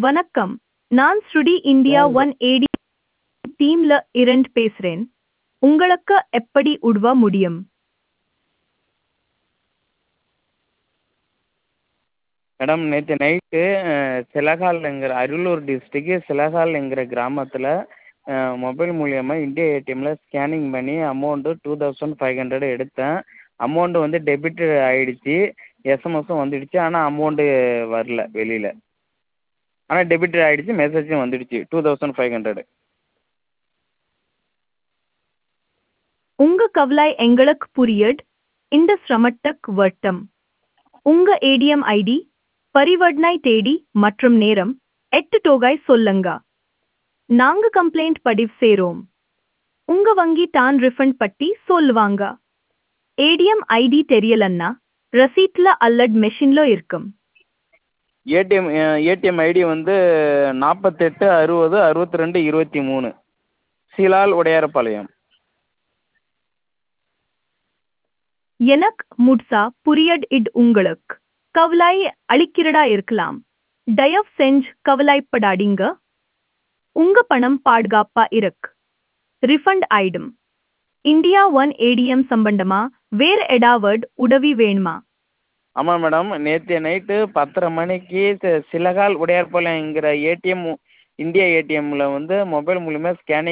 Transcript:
வணக்கம் நான் ஸ்ருடி இந்தியா ஒன் ஏடி டீம்ல இருந்து பேசுறேன் உங்களுக்கு எப்படி உதவ முடியும் மேடம் நேற்று நைட்டு சிலகால்ங்கிற அரியலூர் டிஸ்ட்ரிக்கு சிலகால்ங்கிற கிராமத்தில் மொபைல் மூலியமா இந்தியா ஏடிஎம்மில் ஸ்கேனிங் பண்ணி amount two thousand five hundred எடுத்தேன் அமௌண்ட்டு வந்து டெபிட்டு ஆயிடுச்சு எஸ்எம்எஸும் வந்துடுச்சு ஆனால் அமௌண்ட்டு வரல வெளியில் ஆனால் டெபிட்டு ஆயிடுச்சு மெசேஜும் வந்துடுச்சு டூ தௌசண்ட் ஃபைவ் ஹண்ட்ரடு உங்க கவலை எங்களுக்கு புரியுது இந்த சிரமத்துக்கு வருத்தம் உங்க ஏடிஎம் ஐடி பரிவர்த்தனை தேதி மற்றும் நேரம் எட்டு தொகை சொல்லுங்க நாங்க கம்ப்ளைண்ட் பதிவு செய்றோம் உங்க வங்கி தான் ரிஃபண்ட் பட்டி சொல்லுவாங்க ஏடிஎம் ஐடி தெரியலன்னா ரசீட்ல அல்லது மெஷின்ல இருக்கும் ஏடிஎம் ஏடிஎம் ஐடி வந்து நாற்பத்தெட்டு அறுபது அறுபத்தி ரெண்டு இருபத்தி மூணு சீலால் உடையார்பாளையம் எனக்கு முட்சா புரியட் இட் உங்களுக்கு கவலை அளிக்கிறதா இருக்கலாம் தயவு செஞ்சு கவலைப்படாதீங்க உங்க பணம் பாதுகாப்பா இருக்கு ரிஃபண்ட் ஆயிடும் இந்தியா ஒன் ஏடிஎம் சம்பந்தமா வேற ஏதாவது உதவி வேணுமா ஆமாம் மேடம் நேற்று நைட்டு பத்தரை மணிக்கு சி சிலகால் உடையார்பாளையங்கிற ஏடிஎம் இந்தியா ஏடிஎம்மில் வந்து மொபைல் மூலியமாக ஸ்கேனிங்